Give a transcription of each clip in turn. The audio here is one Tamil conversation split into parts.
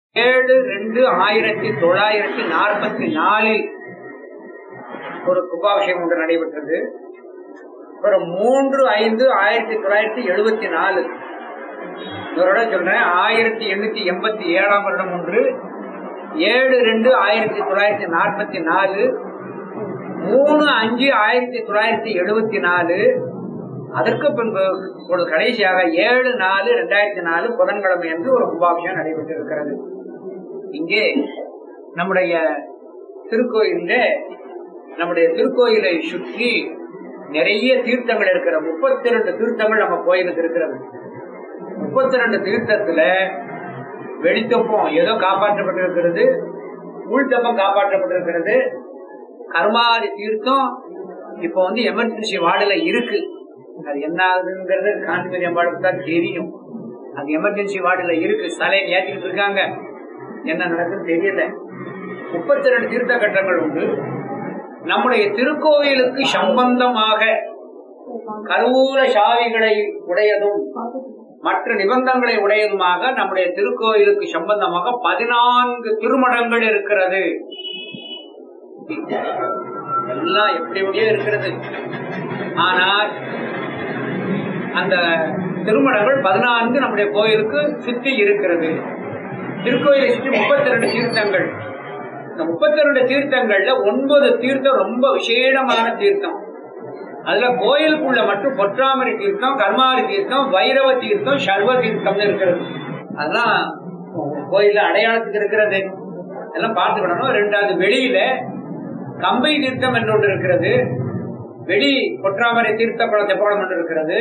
ஏழு ரெண்டு ஆயிரத்தி தொள்ளாயிரத்தி நாற்பத்தி நாலில் ஒரு கும்பாபிஷேகம் ஒன்று நடைபெற்றது அப்புறம் மூன்று ஐந்து ஆயிரத்தி தொள்ளாயிரத்தி எழுபத்தி நாலு இதோட சொல்றேன் ஆயிரத்தி எண்ணூத்தி எண்பத்தி ஏழாம் வருடம் ஒன்று ஏழு ரெண்டு ஆயிரத்தி தொள்ளாயிரத்தி நாற்பத்தி நாலு மூணு அஞ்சு ஆயிரத்தி தொள்ளாயிரத்தி எழுபத்தி நாலு அதற்கு பின்பு ஒரு கடைசியாக ஏழு நாலு ரெண்டாயிரத்தி நாலு புதன்கிழமை என்று ஒரு கும்பாபிஷேகம் நடைபெற்றிருக்கிறது இங்கே நம்முடைய திருக்கோயில நம்முடைய திருக்கோயிலை சுற்றி நிறைய தீர்த்தங்கள் இருக்கிற முப்பத்தி ரெண்டு தீர்த்தங்கள் நம்ம கோயிலுக்கு இருக்கிறது முப்பத்தி ரெண்டு தீர்த்தத்துல வெளித்தப்பம் ஏதோ காப்பாற்றப்பட்டிருக்கிறது உள்தப்பம் காப்பாற்றப்பட்டிருக்கிறது கர்மாதி தீர்த்தம் இப்ப வந்து எமர்ஜென்சி வார்டுல இருக்கு அது என்ன ஆகுதுங்கிறது காந்திமதி அம்பாளுக்கு தான் தெரியும் அது எமர்ஜென்சி வார்டுல இருக்கு சலையை ஏற்றிக்கிட்டு இருக்காங்க என்ன நடக்குன்னு தெரியல முப்பத்தி ரெண்டு தீர்த்த கட்டங்கள் உண்டு நம்முடைய திருக்கோவிலுக்கு சம்பந்தமாக கருவூல சாவிகளை உடையதும் மற்ற நிபந்தங்களை உடையதுமாக நம்முடைய திருக்கோயிலுக்கு சம்பந்தமாக பதினான்கு திருமணங்கள் இருக்கிறது எல்லாம் எப்படி எப்படியோ இருக்கிறது ஆனால் அந்த திருமணங்கள் பதினான்கு நம்முடைய கோயிலுக்கு சுற்றி இருக்கிறது திருக்கோயிலை சுற்றி முப்பத்தி ரெண்டு தீர்த்தங்கள் இந்த முப்பத்தி ரெண்டு தீர்த்தங்கள்ல ஒன்பது தீர்த்தம் ரொம்ப விசேடமான தீர்த்தம் அதுல கோயிலுக்குள்ள மட்டும் பொற்றாமரை தீர்த்தம் கர்மாரி தீர்த்தம் வைரவ தீர்த்தம் சர்வ தீர்த்தம்னு இருக்கிறது அதெல்லாம் கோயில்ல அடையாளத்துக்கு இருக்கிறது எல்லாம் பார்த்துக்கிடணும் ரெண்டாவது வெளியில கம்பை தீர்த்தம் என்று ஒன்று இருக்கிறது வெளி பொற்றாமரை தீர்த்த குளம் தெப்பகுளம் ஒன்று இருக்கிறது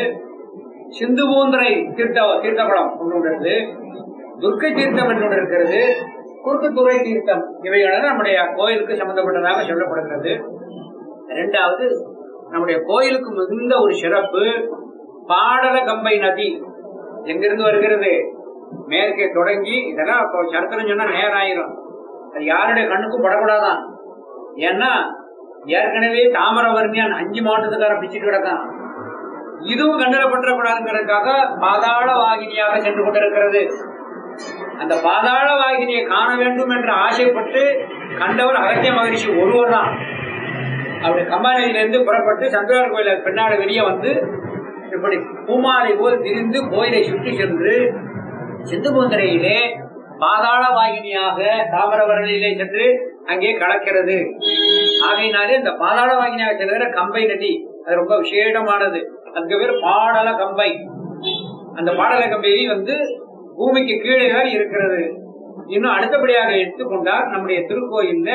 சிந்து பூந்தரை தீர்த்த தீர்த்தகுளம் ஒன்று உள்ளது துர்க்கை தீர்த்தம் என்று ஒன்று இருக்கிறது குறுக்குத்துறை தீர்த்தம் இவைகள் நம்முடைய கோயிலுக்கு சம்பந்தப்பட்டதாக சொல்லப்படுகிறது இரண்டாவது நம்முடைய கோயிலுக்கு மிகுந்த ஒரு சிறப்பு பாடல கம்பை நதி எங்கிருந்து வருகிறது மேற்கே தொடங்கி இதெல்லாம் இப்போ சரித்திரம் சொன்னா நேரம் ஆயிரும் அது யாருடைய கண்ணுக்கும் படக்கூடாதான் ஏன்னா ஏற்கனவே தாமிரவர்ணியான் அஞ்சு மாவட்டத்துக்கார பிச்சுட்டு கிடக்கான் இதுவும் கண்ணில பற்றக்கூடாதுங்கிறதுக்காக பாதாள வாகினியாக சென்று கொண்டிருக்கிறது அந்த பாதாள வாகினியை காண வேண்டும் என்று ஆசைப்பட்டு கண்டவர் அகத்திய மகரிஷி ஒருவர் தான் அப்படி கம்பாநதியிலிருந்து புறப்பட்டு சங்கரர் கோயில பின்னாடி வெளியே வந்து இப்படி பூமாலை போல் திரிந்து கோயிலை சுற்றி சென்று சிந்துபூந்தரையிலே பாதாள வாகினியாக தாமிரவரணியிலே சென்று அங்கே கலக்கிறது ஆகையினாலே இந்த பாதாள வாகினியாக செல்கிற கம்பை நதி அது ரொம்ப விசேடமானது அதுக்கு பேர் பாடல கம்பை அந்த பாடல கம்பை வந்து பூமிக்கு கீழே தான் இருக்கிறது இன்னும் அடுத்தபடியாக எடுத்துக்கொண்டால் நம்முடைய திருக்கோயில்ல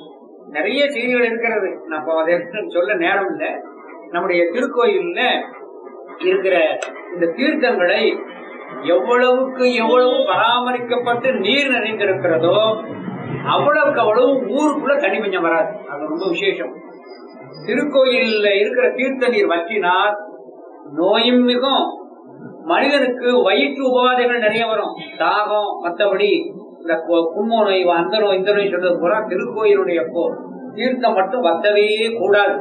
நிறைய செய்திகள் இருக்கிறது நான் அதை சொல்ல நேரம் இல்லை நம்முடைய திருக்கோயில்ல இருக்கிற இந்த தீர்த்தங்களை எவ்வளவுக்கு எவ்வளவு பராமரிக்கப்பட்டு நீர் நிறைந்திருக்கிறதோ அவ்வளவுக்கு அவ்வளவு ஊருக்குள்ள தனி பஞ்சம் வராது அது ரொம்ப விசேஷம் திருக்கோயில்ல இருக்கிற தீர்த்த நீர் வற்றினால் நோயும் மிகும் மனிதனுக்கு வயிற்று உபாதைகள் நிறைய வரும் தாகம் மற்றபடி இந்த கும்மோ நோய் அந்த நோய் இந்த நோய் சொல்றது போல திருக்கோயிலுடைய தீர்த்தம் மட்டும் வத்தவே கூடாது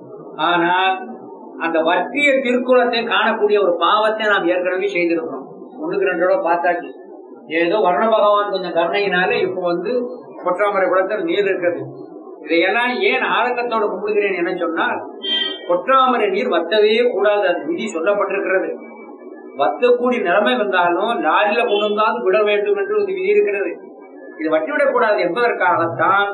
ஆனால் அந்த வற்றிய திருக்குளத்தை காணக்கூடிய ஒரு பாவத்தை நாம் ஏற்கனவே செய்திருக்கிறோம் ஒண்ணுக்கு ரெண்டோட பார்த்தாச்சு ஏதோ வர்ண பகவான் கொஞ்சம் கருணையினால இப்ப வந்து கொற்றாமரை குளத்தில் நீர் இருக்குது இதையெல்லாம் ஏன் ஆரக்கத்தோடு கும்பிடுகிறேன் என சொன்னால் கொற்றாமரை நீர் வத்தவே கூடாது அது விதி சொல்லப்பட்டிருக்கிறது வத்தக்கூடிய நிலைமை வந்தாலும் லாரில கொண்டு வந்தாலும் விட வேண்டும் என்று ஒரு விதி இருக்கிறது இது வட்டிவிடக் கூடாது என்பதற்காகத்தான்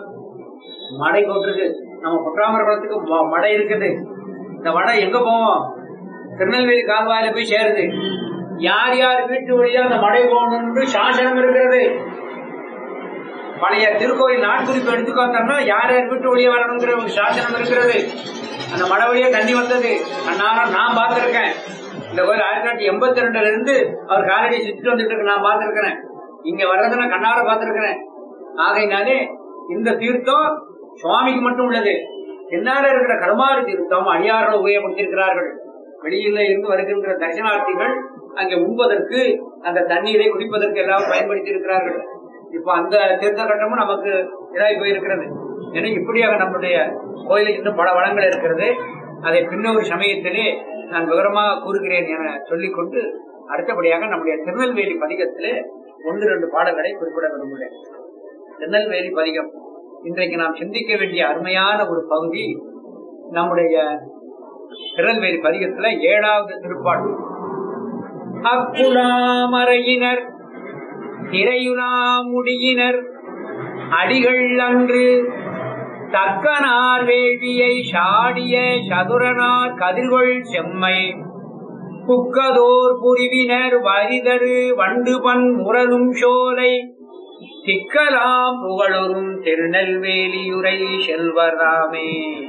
மடை கொட்டிருக்கு நம்ம கொற்றாமரை குளத்துக்கு மடை இருக்குது இந்த மடை எங்க போவோம் திருநெல்வேலி கால்வாயில போய் சேருது யார் யார் வீட்டு வழியா அந்த மடை போகணும் என்று சாசனம் இருக்கிறது பழைய திருக்கோயில் நாட்குறிப்பு எடுத்துக்காட்டோம்னா யார் யார் வீட்டு வழியா வரணுங்கிற ஒரு சாசனம் இருக்கிறது அந்த மழை வழியா தண்ணி வந்தது அந்நாரம் நான் பார்த்திருக்கேன் இந்த கோயில் ஆயிரத்தி தொள்ளாயிரத்தி எண்பத்தி ரெண்டுல இருந்து அவர் காலடி சுற்றிட்டு வந்துட்டு இருக்கு நான் பார்த்திருக்கிறேன் இங்க வர்றதை நான் கண்ணார பார்த்திருக்கிறேன் ஆகையினாலே இந்த தீர்த்தம் சுவாமிக்கு மட்டும் உள்ளது என்னால இருக்கிற கருமாறு தீர்த்தம் அடியார்கள் உபயோகப்படுத்தியிருக்கிறார்கள் வெளியில இருந்து வருகின்ற தரிசனார்த்திகள் அங்கே உண்பதற்கு அந்த தண்ணீரை குடிப்பதற்கு எல்லாம் பயன்படுத்தி இருக்கிறார்கள் இப்ப அந்த தீர்த்த கட்டமும் நமக்கு இதாகி போயிருக்கிறது ஏன்னா இப்படியாக நம்முடைய கோயிலில் இன்னும் பல வளங்கள் இருக்கிறது அதை பின்னொரு சமயத்திலே நான் விவரமாக கூறுகிறேன் என சொல்லிக்கொண்டு அடுத்தபடியாக நம்முடைய திருநெல்வேலி பதிகத்திலே ஒன்று ரெண்டு பாடல்களை குறிப்பிட விரும்புகிறேன் திருநெல்வேலி பதிகம் இன்றைக்கு நாம் சிந்திக்க வேண்டிய அருமையான ஒரு பகுதி நம்முடைய திருநெல்வேலி பதிகத்துல ஏழாவது திருப்பாட்டு அக்குலாமறையினர் திரையுலாமுடியினர் அடிகள் அன்று தக்கனார் வேள்வியை சாடிய சதுரனார் கதிர்கொள் செம்மை புக்கதோர் புரிவினர் வரிதரு வண்டுபன் முரலும் சோலை திக்கலாம் புகழொரும் திருநெல்வேலியுரை செல்வராமே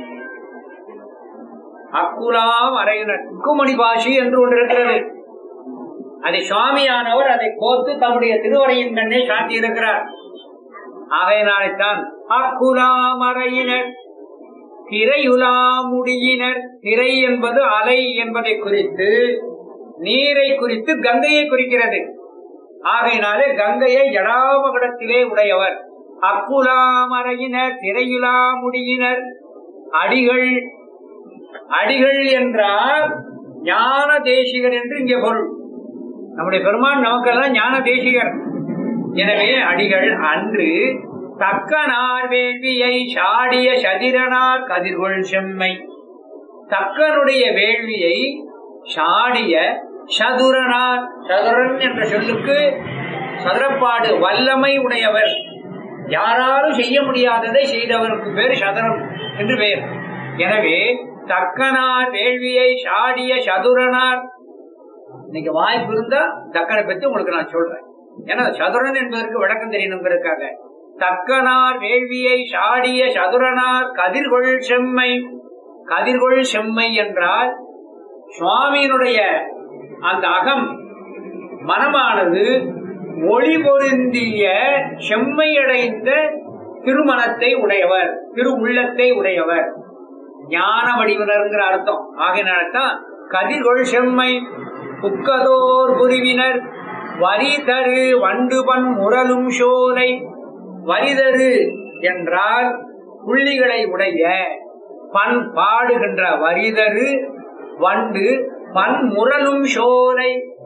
அக்குலாம் அறையினர் குமணி பாஷி என்று ஒன்று இருக்கிறது அதை சுவாமியானவர் அதை கோர்த்து தம்முடைய திருவரையின் கண்ணே சாட்டியிருக்கிறார் ஆகையினால்தான் அக்குலாம் அறையினர் திரையுலா முடியினர் திரை என்பது அலை என்பதை குறித்து நீரை குறித்து கங்கையை குறிக்கிறது ஆகையினாலே கங்கையை ஜடாமகடத்திலே உடையவர் அக்குலாமறையினர் திரையுலா முடியினர் அடிகள் அடிகள் என்றால் ஞான தேசிகர் என்று இங்கே பொருள் நம்முடைய பெருமான் நமக்கெல்லாம் ஞான தேசிகர் எனவே அடிகள் அன்று தக்கனார் வேள்வியை சாடிய சதிரனார் கதிர்கொள் செம்மை தக்கனுடைய வேள்வியை சாடிய சதுரனார் சதுரன் என்ற சொல்லுக்கு சதுரப்பாடு வல்லமை உடையவர் யாராலும் செய்ய முடியாததை செய்தவருக்கு பேர் சதுரம் என்று பெயர் எனவே தக்கனார் வேள்வியை சாடிய சதுரனார் இன்னைக்கு வாய்ப்பு இருந்தா தக்கனை பத்தி உங்களுக்கு நான் சொல்றேன் ஏன்னா சதுரன் என்பதற்கு விளக்கம் தெரியணுங்கிறதுக்காக தக்கனார் வேள்வியை சாடிய சதுரனார் கதிர்கொள் செம்மை கதிர்கொள் செம்மை என்றால் சுவாமியினுடைய அந்த அகம் மனமானது ஒளி பொருந்திய செம்மையடைந்த திருமணத்தை உடையவர் திரு உள்ளத்தை உடையவர் ஞான வடிவினருங்கிற அர்த்தம் ஆகையினால்தான் கதிர்கொள் செம்மை புக்கதோர் புரிவினர் வரி தரு வண்டுபன் முரலும் சோலை வரிதரு என்றால் புள்ளிகளை உடைய பண் பாடுகின்ற வரிதரு வண்டு பன் முரலும் சோலை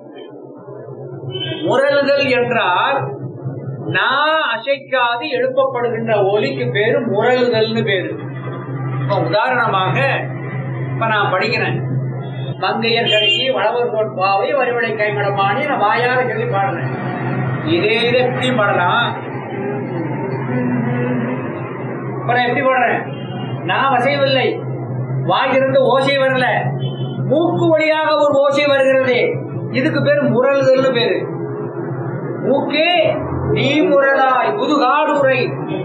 முரல்கள் என்றால் நான் அசைக்காது எழுப்பப்படுகின்ற ஒலிக்கு பேரு முரல்கள்னு பேரு இப்ப உதாரணமாக இப்ப நான் படிக்கிறேன் மங்கையர் கடைசி வளவர் கோட்பாவை வரிவளை கைமடமானி நான் வாயார சொல்லி பாடுறேன் இதே இதை எப்படி பாடலாம் இப்ப நான் எப்படி பாடுறேன் நான் வசைவில்லை வாயிலிருந்து ஓசை வரல மூக்கு வழியாக ஒரு ஓசை வருகிறது இதுக்கு பேரு முரல்கள்னு பேரு மூக்கே நீ முரலாய் முதுகாடுரை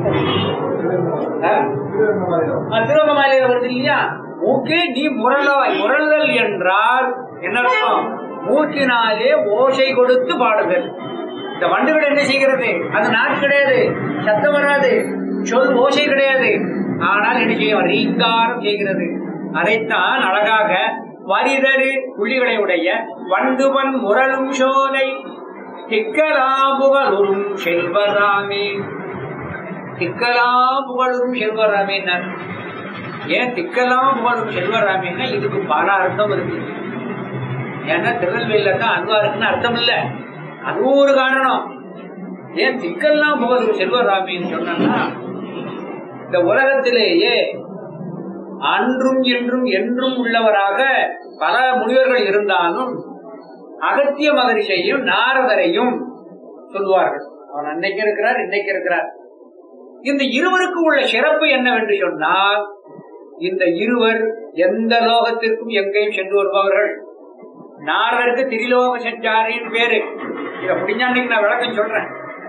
திருவண்ணாமலையில வருது இல்லையா மூக்கே நீ முரலாய் முரல்கள் என்றால் என்ன அர்த்தம் மூக்கினாலே ஓசை கொடுத்து பாடுதல் இந்த வண்டுகள் என்ன செய்கிறது அது நாக்கு கிடையாது சத்தம் வராது சொல் ஓசை கிடையாது ஆனால் என்ன செய்யும் ரீங்காரம் செய்கிறது அதைத்தான் அழகாக வரிதரு புள்ளிகளை உடைய வண்டுவன் முரலும் சோலை திக்கலாபுகளும் செல்வராமே திக்கலாம் புகழும் செல்வராமேன்னார் ஏன் திக்கலாம் புகழும் செல்வராமேன்னா இதுக்கு பல அர்த்தம் இருக்கு ஏன்னா திருநெல்வேலியில தான் அல்வா இருக்குன்னு அர்த்தம் இல்ல அதுவும் ஒரு காரணம் ஏன் திக்கெல்லாம் புகழும் செல்வராமின்னு சொன்னா இந்த உலகத்திலேயே அன்றும் இன்றும் என்றும் உள்ளவராக பல முனிவர்கள் இருந்தாலும் அகத்திய மகரிஷையும் நாரதரையும் சொல்வார்கள் அவன் அன்னைக்கு இருக்கிறார் இன்னைக்கு இருக்கிறார் இந்த இருவருக்கும் உள்ள சிறப்பு என்னவென்று சொன்னால் இந்த இருவர் எந்த லோகத்திற்கும் எங்கேயும் சென்று வருபவர்கள் நாரதருக்கு திரிலோக செஞ்சாரின் பேரு இத முடிஞ்ச அன்னைக்கு நான் விளக்கம் சொல்றேன்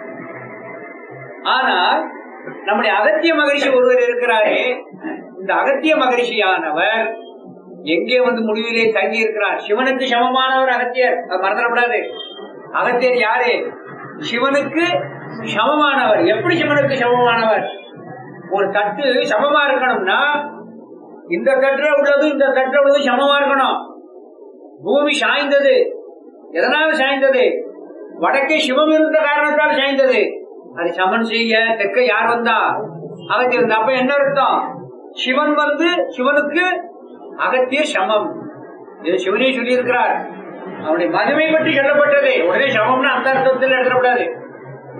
ஆனால் நம்முடைய அகத்திய மகரிஷி ஒருவர் இருக்கிறாரே இந்த அகத்திய மகரிஷியானவர் எங்கே வந்து முடிவிலே தங்கி இருக்கிறார் சிவனுக்கு சமமானவர் அகத்தியர் அது மறந்துடக்கூடாது அகத்தியர் யாரு சிவனுக்கு சமமானவர் எப்படி சிவனுக்கு சமமானவர் ஒரு தட்டு சமமா இருக்கணும்னா இந்த தட்டுல உள்ளது இந்த தட்டுல உள்ளது சமமா இருக்கணும் பூமி சாய்ந்தது எதனால சாய்ந்தது வடக்கே சிவம் இருந்த காரணத்தால் சாய்ந்தது அது சமன் செய்ய தெற்க யார் வந்தா அகத்தியர் அப்ப என்ன அர்த்தம் சிவன் வந்து சிவனுக்கு அகத்தியர் சமம் இது சிவனே சொல்லி இருக்கிறார் அவனுடைய மகிமை பற்றி சொல்லப்பட்டது உடனே சமம்னு அந்த அர்த்தத்தில் எழுதக்கூடாது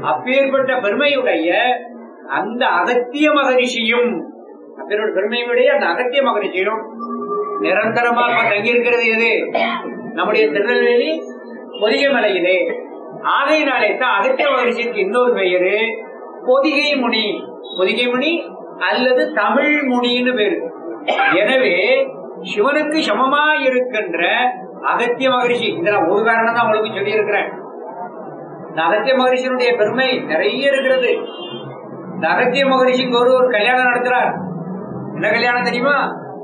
அப்பேற்பட்ட பெருமையுடைய அந்த அகத்திய மகரிஷியும் அப்பேற்பட்ட பெருமையுடைய அந்த அகத்திய மகரிஷியும் நிரந்தரமாக தங்கியிருக்கிறது எது நம்முடைய திருநெல்வேலி பொதிகை மலையிலே ஆகையினாலே தான் அகத்திய மகரிஷிக்கு இன்னொரு பெயரு பொதிகை முனி பொதிகை முனி அல்லது தமிழ் முனின்னு பேரு எனவே சிவனுக்கு சமமா இருக்கின்ற அகத்திய மகரிஷி இதை நான் ஒரு காரணம் தான் உங்களுக்கு சொல்லி இருக்கிறேன் இந்த அகத்திய மகரிஷியினுடைய பெருமை நிறைய இருக்கிறது இந்த அகத்திய மகரிஷிக்கு ஒரு ஒரு கல்யாணம் நடத்துறார் என்ன கல்யாணம் தெரியுமா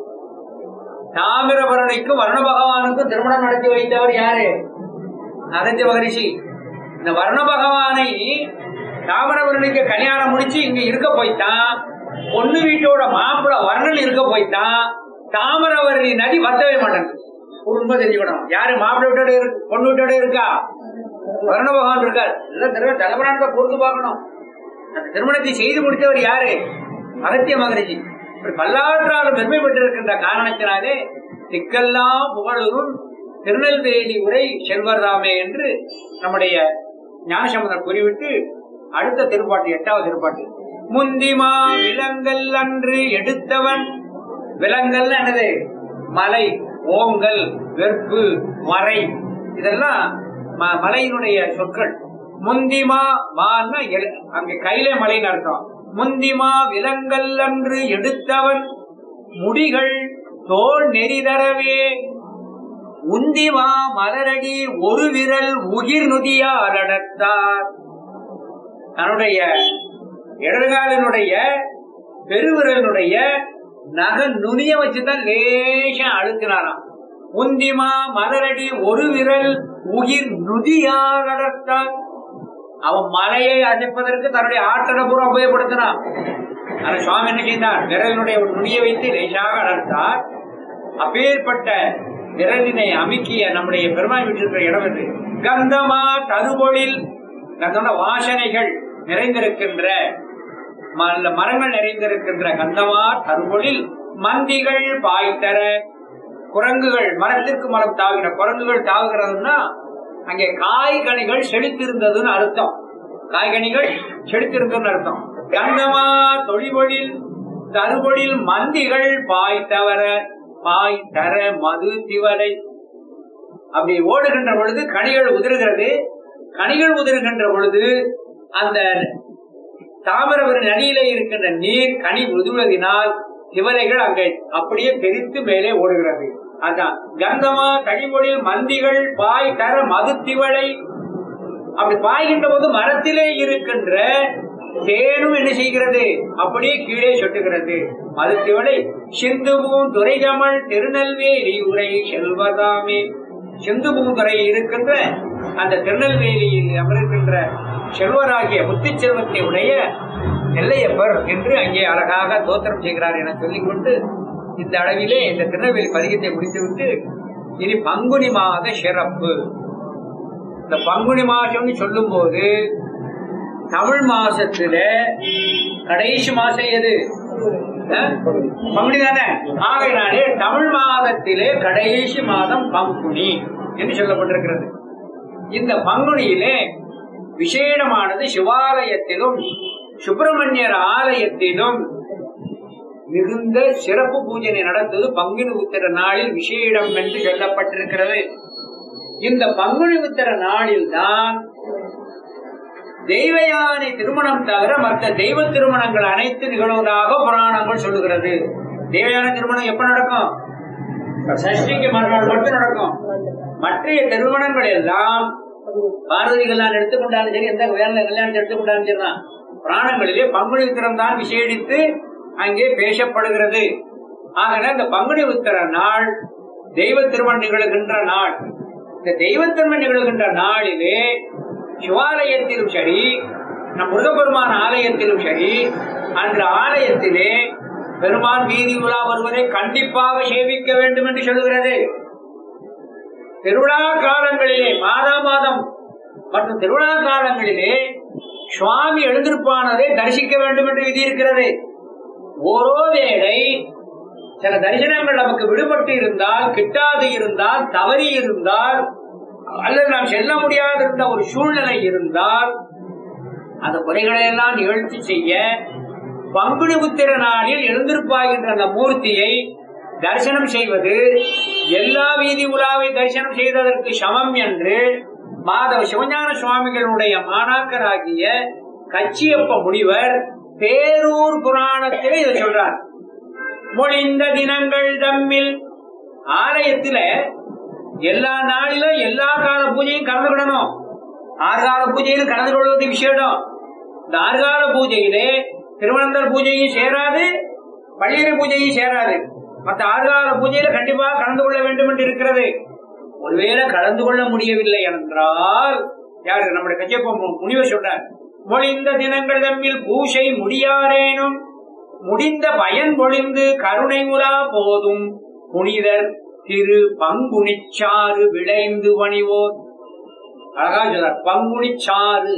தாமிரபரணிக்கும் வர்ண பகவானுக்கும் திருமணம் நடத்தி வைத்தவர் யாரு அகத்திய மகரிஷி இந்த வர்ண பகவானை தாமிரபரணிக்கு கல்யாணம் முடிச்சு இங்க இருக்க போய்த்தான் பொண்ணு வீட்டோட மாப்பிள வர்ணன் இருக்க போய்த்தான் தாமிரவரணி நதி வத்தவே மாட்டேங்குது ஒரு உண்மை தெரிஞ்சுக்கணும் யாரு மாப்பிள்ளை வீட்டோட இருக்கு பொண்ணு வீட்டோட இருக்கா வர்ண பகவான் இருக்கார் எல்லாம் திரும்ப தலைவரானத்தை பொறுத்து பார்க்கணும் அந்த திருமணத்தை செய்து முடித்தவர் யாரு அகத்திய மகரிஷி இப்படி பல்லாற்றாலும் பெருமை பெற்றிருக்கின்ற காரணத்தினாலே திக்கெல்லாம் புகழூரும் திருநெல்வேலி உரை செல்வர்தாமே என்று நம்முடைய ஞானசம்பந்தர் கூறிவிட்டு அடுத்த திருப்பாட்டு எட்டாவது திருப்பாட்டு முந்திமா விலங்கல் அன்று எடுத்தவன் விலங்கல் என்னது மலை ஓங்கல் வெற்பு மறை இதெல்லாம் ம- மலையினுடைய சொற்கள் முந்திமா மான்னா எல்- அங்க கையில மலைன்னு அர்த்தம் முந்திமா விலங்கல் அன்று எடுத்தவன் முடிகள் தோல் நெறிதரவே உந்திவா மலரடி ஒரு விரல் உயிர் நுதியார் அடர்த்தார் தன்னுடைய இடர்காலினுடைய பெருவிரலினுடைய நக நுனிய வச்சுதான் லேசா அழுத்தினாராம் உந்திமா மலரடி ஒரு விரல் உயிர் நுதியார் அடர்த்தார் அவன் மலையை அசைப்பதற்கு தன்னுடைய ஆற்றலை பூரா உபயோகப்படுத்தினான் ஆனா சுவாமி என்ன செய்தார் விரலினுடைய ஒரு நுனியை வைத்து லேசாக அடர்த்தார் அப்பேற்பட்ட விரலினை அமுக்கிய நம்முடைய பெருமாள் வீட்டிருக்கிற இடம் இது கந்தமா தருபொழில் கந்தமான வாசனைகள் நிறைந்திருக்கின்ற ம- மரங்கள் நிறைந்திருக்கின்ற கந்தமா தருபொழில் மந்திகள் பாய்த்தர குரங்குகள் மரத்திற்கு மரம் தாவின குரங்குகள் தாவுகிறதுன்னா அங்கே காய்கனிகள் செழித்திருந்ததுன்னு அர்த்தம் காய்கனிகள் செழித்திருந்ததுன்னு அர்த்தம் கந்தமா தொழிபொழில் தருபொழில் மந்திகள் பாய் தவற பாய் தர மது திவலை அப்படி ஓடுகின்ற பொழுது கனிகள் உதிர்கிறது கனிகள் உதிர்கின்ற பொழுது அந்த தாமிரபரணி நதியிலே இருக்கின்ற நீர் கனி உதுவதினால் திவலைகள் அங்கே அப்படியே பெரித்து மேலே ஓடுகிறது அதான் கந்தமா கனிமொழியில் மந்திகள் பாய் தர மது திவலை அப்படி பாய்கின்ற போது மரத்திலே இருக்கின்ற தேனும் என்ன செய்கிறது அப்படியே கீழே சொட்டுகிறது மது திவலை சிந்துபூம் துரைகமல் திருநெல்வேலி உரை செல்வதாமே சிந்துபூந்துறை இருக்கின்ற அந்த திருநெல்வேலியில் அமர்கின்ற செல்வராகிய முத்து செல்வத்தை உடைய நெல்லையப்பர் என்று அங்கே அழகாக தோத்திரம் செய்கிறார் என சொல்லிக்கொண்டு இந்த அளவிலே இந்த திருநெல்வேலி பதிகத்தை முடித்துவிட்டு இனி பங்குனி மாத சிறப்பு இந்த பங்குனி மாசம்னு சொல்லும் போது தமிழ் மாசத்துல கடைசி மாசம் எது அஹ்? பங்குனி தானே ஆகையினாலே தமிழ் மாதத்திலே கடைசி மாதம் பங்குனி என்று சொல்லப்பட்டிருக்கிறது இந்த பங்குனியிலே விசேடமானது சிவாலயத்திலும் சுப்பிரமணியர் ஆலயத்திலும் மிகுந்த சிறப்பு பூஜனை நடத்துவது பங்குனி உத்திர நாளில் விசேடம் என்று சொல்லப்பட்டிருக்கிறது இந்த பங்குனி உத்திர நாளில் தான் தெய்வயானை திருமணம் தவிர மற்ற தெய்வ திருமணங்கள் அனைத்து நிகழ்வதாக புராணங்கள் சொல்லுகிறது தெய்வயானை திருமணம் எப்ப நடக்கும் சஷ்டிக்கு மறுநாள் மட்டும் நடக்கும் மற்றைய திருமணங்கள் எல்லாம் பாரதி கல்யாணம் எடுத்துக்கொண்டாலும் சரி எந்த வேலை கல்யாணத்தை எடுத்துக்கொண்டாலும் சரிதான் புராணங்களிலே பங்குனி உத்திரம் தான் விசேடித்து அங்கே பேசப்படுகிறது ஆகவே இந்த பங்குனி உத்திர நாள் தெய்வ திருமணம் நிகழ்கின்ற நாள் இந்த தெய்வ திருமணம் நிகழ்கின்ற நாளிலே சிவாலயத்திலும் சரி நம் முருகப்பெருமான் ஆலயத்திலும் சரி அன்று ஆலயத்திலே பெருமான் வீதி உலா வருவதை கண்டிப்பாக சேவிக்க வேண்டும் என்று சொல்கிறது திருவிழா காலங்களிலே மாதா மாதம் மற்றும் திருவிழா காலங்களிலே சுவாமி எழுந்திருப்பானதை தரிசிக்க வேண்டும் என்று விதி இருக்கிறது ஓரோ வேளை சில தரிசனங்கள் நமக்கு விடுபட்டு இருந்தால் கிட்டாது இருந்தால் தவறி இருந்தால் அல்லது நாம் செல்ல முடியாதிருந்த ஒரு சூழ்நிலை இருந்தால் அந்த குறைகளை எல்லாம் நிகழ்ச்சி செய்ய பங்குனி உத்திர நாளில் எழுந்திருப்பாகின்ற அந்த மூர்த்தியை தரிசனம் செய்வது எல்லா வீதி உலாவை தரிசனம் செய்ததற்கு சமம் என்று மாதவ சிவஞான சுவாமிகளுடைய மாணாக்கராகிய கச்சியப்ப முனிவர் பேரூர் புராணத்திலே இதை சொல்றார் மொழிந்த தினங்கள் தம்மில் ஆலயத்துல எல்லா நாளிலும் எல்லா கால பூஜையும் கலந்துக்கிடணும் ஆறுகால பூஜையிலும் கலந்து கொள்வது விசேடம் இந்த ஆறுகால பூஜையிலே திருவனந்தர் பூஜையும் சேராது பள்ளியறை பூஜையும் சேராது மற்ற ஆறுகால பூஜையில கண்டிப்பாக கலந்து கொள்ள வேண்டும் என்று இருக்கிறது ஒருவேளை கலந்து கொள்ள முடியவில்லை என்றால் யாரு நம்முடைய கச்சப்ப முனிவர் சொல்றார் மொழிந்த தினங்கள் தம்மில் பூசை முடியாரேனும் முடிந்த பயன் பொழிந்து கருணை உலா போதும் புனிதர் திரு பங்குனிச்சாறு விளைந்து பணிவோர் அழகா சொல்றார் பங்குனிச்சாறு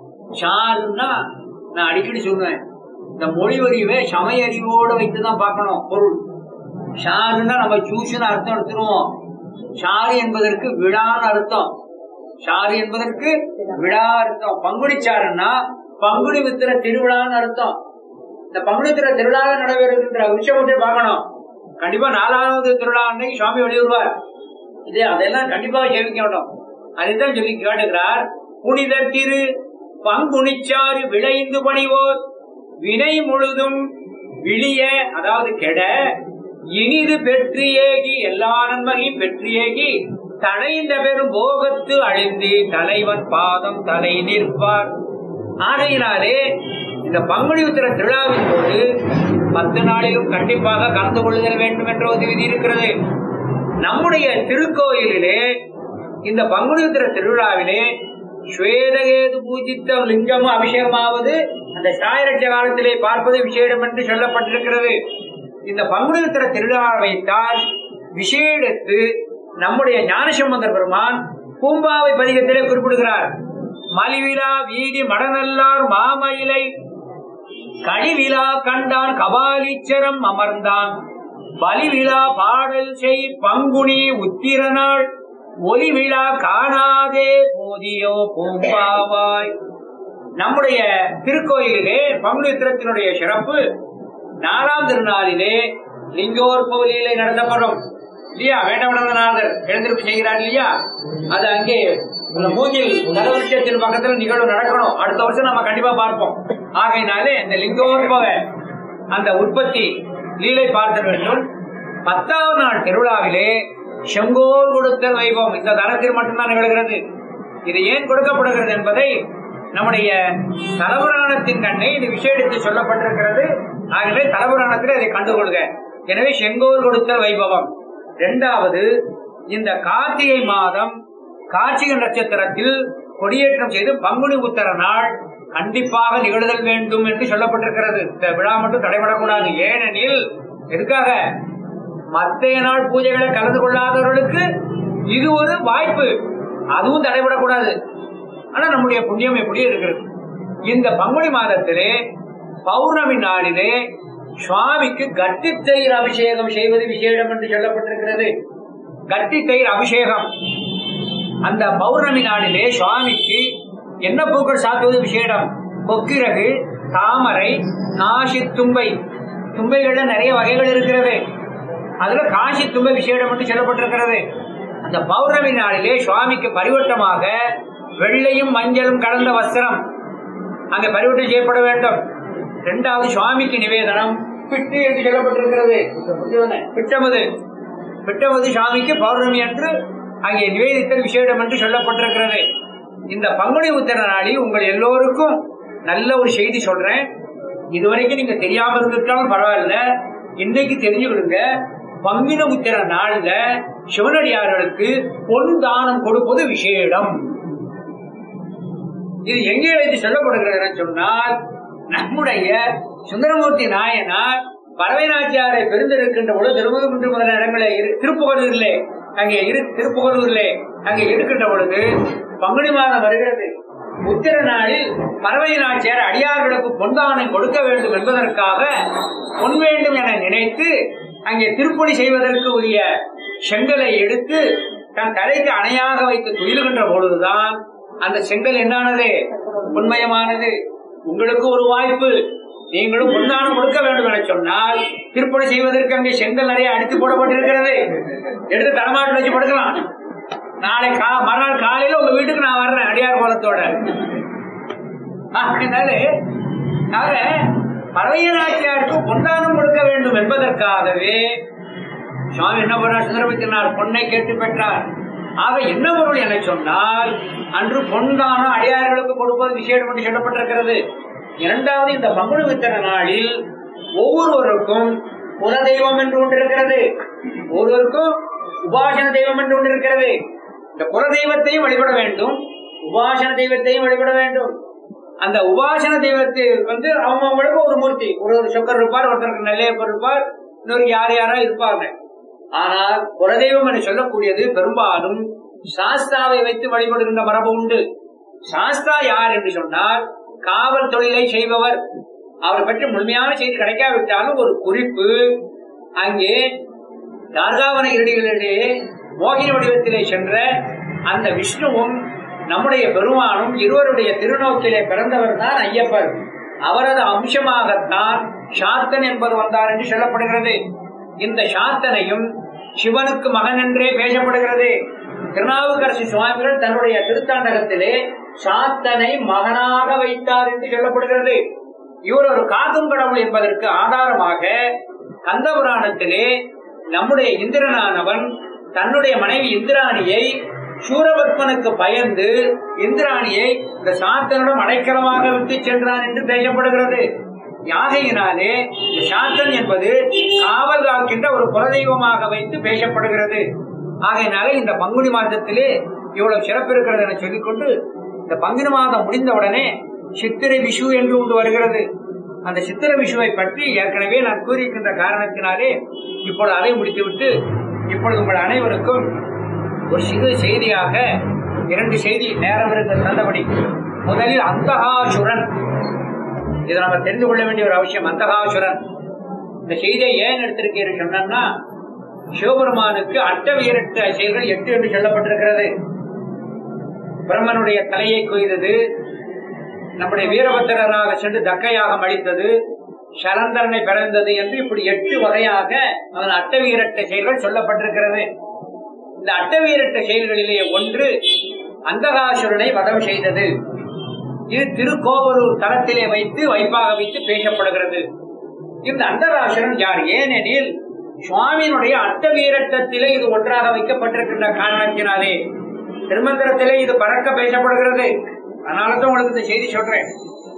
சாருன்னா நான் அடிக்கடி சொல்லுவேன் இந்த மொழிவறிவை சமய அறிவோட வைத்துதான் பார்க்கணும் பொருள் சாருன்னா நம்ம ஜூஸ்னு அர்த்தம் எடுத்துருவோம் சாறு என்பதற்கு விழான்னு அர்த்தம் சாறு என்பதற்கு விழா அர்த்தம் பங்குனிச்சாருன்னா பங்குனி வித்திர திருவிழான்னு அர்த்தம் இந்த பங்குனித்திர திருவிழாவில் நடைபெறுகின்ற விஷயத்தை பார்க்கணும் கண்டிப்பா நாலாவது திருவிழா அன்னைக்கு சுவாமி வெளியிடுவார் இது அதெல்லாம் கண்டிப்பா சேவிக்க வேண்டும் அதைத்தான் சொல்லி கேட்டுக்கிறார் புனிதர் திரு பங்குனிச்சாறு விளைந்து பணிவோர் வினை முழுதும் விழிய அதாவது கெட இனிது பெற்று ஏகி எல்லா நன்மையும் பெற்று ஏகி தடைந்த பெரும் போகத்து அழிந்து தலைவன் பாதம் தலை நிற்பார் ஆகையினாலே இந்த பங்குனி உத்திர திருவிழாவின் போது பத்து நாளிலும் கண்டிப்பாக கலந்து கொள்ளுதல் வேண்டும் என்ற ஒரு விதி இருக்கிறது நம்முடைய திருக்கோயிலிலே இந்த பங்குனி உத்திர திருவிழாவிலே ஸ்வேதகேது பூஜித்த லிங்கமும் அபிஷேகமாவது அந்த சாயரட்ச காலத்திலே பார்ப்பது விசேடம் என்று சொல்லப்பட்டிருக்கிறது இந்த பங்குனி உத்திர திருவிழாவைத்தான் விசேடத்து நம்முடைய ஞானசம்பந்தர் பெருமான் பூம்பாவை பதிகத்திலே குறிப்பிடுகிறார் மலிவிழா வீதி மடநல்லார் மாமயிலை கழிவிழா கண்டான் கபாலீச்சரம் அமர்ந்தான் பலிவிழா பாடல் செய் பங்குனி உத்திர நாள் ஒலி விழா காணாதே போதியோ பூம்பாவாய் நம்முடைய திருக்கோயிலிலே பங்குனி உத்திரத்தினுடைய சிறப்பு நாலாம் திருநாளிலே லிங்கோற்பவலியிலே நடத்தப்படும் இல்லையா வேண்டவனநாதர் எழுந்திருப்பு செய்கிறார் இல்லையா அது அங்கே அந்த மூங்கில் தலவருஷத்தின் பக்கத்துல நிகழ்வு நடக்கணும் அடுத்த வருஷம் நம்ம கண்டிப்பா பார்ப்போம் ஆகையினாலே இந்த லிங்கோற்பவ அந்த உற்பத்தி லீலை பார்த்த வேண்டும் பத்தாவது நாள் திருவிழாவிலே செங்கோல் கொடுத்தல் வைபவம் இந்த தரத்தில் மட்டும்தான் நிகழ்கிறது இது ஏன் கொடுக்கப்படுகிறது என்பதை நம்முடைய தலபுராணத்தின் கண்ணே இது விசேடித்து சொல்லப்பட்டிருக்கிறது ஆகவே தலபுராணத்தில் இதை கண்டுகொள்க எனவே செங்கோல் கொடுத்தல் வைபவம் இரண்டாவது இந்த கார்த்திகை மாதம் கார்த்திகை நட்சத்திரத்தில் கொடியேற்றம் செய்து பங்குனி உத்தர நாள் கண்டிப்பாக நிகழ்தல் வேண்டும் என்று சொல்லப்பட்டிருக்கிறது இந்த விழா மட்டும் தடைபடக்கூடாது ஏனெனில் எதுக்காக மற்றைய நாள் பூஜைகளை கலந்து கொள்ளாதவர்களுக்கு இது ஒரு வாய்ப்பு அதுவும் தடைபடக்கூடாது ஆனா நம்முடைய புண்ணியம் எப்படி இருக்கிறது இந்த பங்குனி மாதத்திலே பௌர்ணமி நாளிலே சுவாமிக்கு கட்டி தயிர் அபிஷேகம் செய்வது விசேஷம் என்று சொல்லப்பட்டிருக்கிறது கட்டி தயிர் அபிஷேகம் அந்த பௌர்ணமி நாளிலே சுவாமிக்கு என்ன பூக்கள் சாத்துவது விசேடம் கொக்கிரகு தாமரை நாசி தும்பை தும்பைகள்ல நிறைய வகைகள் இருக்கிறது அதுல காசி தும்பை விசேடம் என்று சொல்லப்பட்டிருக்கிறது அந்த பௌர்ணமி நாளிலே சுவாமிக்கு பரிவட்டமாக வெள்ளையும் மஞ்சளும் கலந்த வஸ்திரம் அங்க பரிவட்டம் செய்யப்பட வேண்டும் இரண்டாவது சுவாமிக்கு நிவேதனம் பிட்டு என்று சொல்லப்பட்டிருக்கிறது பிட்டமது பிட்டமது சுவாமிக்கு பௌர்ணமி அன்று அங்கே நிவேதித்தல் விசேடம் என்று சொல்லப்பட்டிருக்கிறது இந்த பங்குனி உத்தர நாளில் உங்கள் எல்லோருக்கும் நல்ல ஒரு செய்தி சொல்றேன் இதுவரைக்கும் நீங்க தெரியாம இருந்திருக்காலும் பரவாயில்ல இன்றைக்கு தெரிஞ்சுக்கிடுங்க பங்குன உத்திர நாள்ல சிவனடியார்களுக்கு பொன் தானம் கொடுப்பது விசேடம் இது எங்கே வைத்து சொல்லப்படுகிறது சொன்னால் நம்முடைய சுந்தரமூர்த்தி நாயனார் பறவை நாச்சியாரை பெருந்திருக்கின்ற பொழுது திருமுகன்று முதலான இடங்களே இரு- திருப்புகலூரிலே அங்கே இரு திருப்புகலூரிலே அங்கே இருக்கின்ற பொழுது பங்குனி மாதம் வருகிறது உத்திர நாளில் பறவை நாச்சியார் அடியார்களுக்கு பொன்தானம் கொடுக்க வேண்டும் என்பதற்காக பொன் வேண்டும் என நினைத்து அங்கே திருப்பணி செய்வதற்கு உரிய செங்கலை எடுத்து தன் தலைக்கு அணையாக வைத்து துயிலுகின்ற பொழுதுதான் அந்த செங்கல் என்னானது உண்மயமானது உங்களுக்கு ஒரு வாய்ப்பு நீங்களும் பொன்னானம் கொடுக்க வேண்டும் என சொன்னால் திருப்பணி செய்வதற்கு அங்கே செங்கல் நிறைய அடித்து போடப்பட்டிருக்கிறது எடுத்து தலைமாட்டில் வச்சு படுக்கலாம் நாளை கா மறுநாள் காலையில உங்க வீட்டுக்கு நான் வர்றேன் அடியார் கோலத்தோட அதனால ஆக பறவைய நாச்சியாருக்கு பொன்னானம் கொடுக்க வேண்டும் என்பதற்காகவே சுவாமி என்ன பண்ணார் சுந்தரபத்தினார் பொன்னை கேட்டு பெற்றார் ஆக என்ன பொருள் என சொன்னால் அன்று பொன்தானம் அடியார்களுக்கு கொடுப்பது விசேஷம் என்று சொல்லப்பட்டிருக்கிறது இரண்டாவது இந்த பங்குனி வித்தன நாளில் ஒவ்வொருவருக்கும் குல தெய்வம் என்று ஒன்று இருக்கிறது ஒவ்வொருவருக்கும் உபாசன தெய்வம் என்று ஒன்று இருக்கிறது இந்த குல தெய்வத்தையும் வழிபட வேண்டும் உபாசன தெய்வத்தையும் வழிபட வேண்டும் அந்த உபாசன தெய்வத்தை வந்து அவங்கவுங்களுக்கு ஒரு மூர்த்தி ஒரு ஒரு சொக்கர் இருப்பார் ஒருத்தருக்கு நெல்லையப்பர் இருப்பார் இன்னொரு யார் யாரா இருப்பாங்க ஆனால் குலதெய்வம் என்று சொல்லக்கூடியது பெரும்பாலும் சாஸ்தாவை வைத்து வழிபடுகின்ற மரபு உண்டு சாஸ்தா யார் என்று சொன்னால் காவல் தொழிலை செய்பவர் அவரை பற்றி முழுமையான செய்தி கிடைக்காவிட்டாலும் ஒரு குறிப்பு அங்கே தார்காவன இருடிகளிடையே மோகினி வடிவத்திலே சென்ற அந்த விஷ்ணுவும் நம்முடைய பெருமானும் இருவருடைய திருநோக்கிலே பிறந்தவர் தான் ஐயப்பர் அவரது அம்சமாகத்தான் சாத்தன் என்பது வந்தார் என்று சொல்லப்படுகிறது இந்த சாத்தனையும் சிவனுக்கு மகன் என்றே பேசப்படுகிறது திருநாவுக்கரசு சுவாமிகள் தன்னுடைய திருத்தாண்டகத்திலே சாத்தனை மகனாக வைத்தார் என்று சொல்லப்படுகிறது இவர் ஒரு காக்கும் கடவுள் என்பதற்கு ஆதாரமாக கந்த புராணத்திலே நம்முடைய இந்திரனானவன் தன்னுடைய மனைவி இந்திராணியை சூரபத்மனுக்கு பயந்து இந்திராணியை இந்த சாத்தனிடம் அடைக்கலமாக விட்டு சென்றான் என்று பேசப்படுகிறது யாகையினாலே இந்த சாத்தன் என்பது காவல் காக்கின்ற ஒரு குலதெய்வமாக வைத்து பேசப்படுகிறது ஆகையினாலே இந்த பங்குனி மாதத்திலே இவ்வளவு சிறப்பு இருக்கிறது என சொல்லிக்கொண்டு இந்த பங்குனி மாதம் முடிந்தவுடனே சித்திரை விஷு என்று ஒன்று வருகிறது அந்த சித்திர விஷுவை பற்றி ஏற்கனவே நான் கூறியிருக்கின்ற காரணத்தினாலே இப்பொழுது அதை முடித்துவிட்டு இப்பொழுது உங்கள் அனைவருக்கும் ஒரு சிறு செய்தியாக இரண்டு செய்தி நேரம் இருந்த தந்தபடி முதலில் அந்தகாசுரன் இதை நம்ம தெரிந்து கொள்ள வேண்டிய ஒரு அவசியம் அந்தகாசுரன் இந்த செய்தியை ஏன் எடுத்திருக்கீர்கள் சொன்னா சிவபெருமானுக்கு அட்ட வீரட்டு செயல்கள் எட்டு என்று சொல்லப்பட்டிருக்கிறது பிரம்மனுடைய தலையை கொய்தது நம்முடைய வீரபத்திரராக சென்று தக்கையாக அளித்தது சலந்தரனை பிறந்தது என்று இப்படி எட்டு வகையாக அதன் அட்டவீரட்ட செயல்கள் சொல்லப்பட்டிருக்கிறது இந்த அட்டவீரட்ட செயல்களிலே ஒன்று அந்தகாசுரனை வதம் செய்தது இது திருக்கோவலூர் தளத்திலே வைத்து வைப்பாக வைத்து பேசப்படுகிறது இந்த அந்தகாசுரன் யார் ஏனெனில் சுவாமியினுடைய அட்டவீரட்டத்திலே இது ஒன்றாக வைக்கப்பட்டிருக்கின்ற காரணத்தினாலே திருமந்திரத்திலே இது பறக்க பேசப்படுகிறது அதனாலதான் உங்களுக்கு இந்த செய்தி சொல்றேன்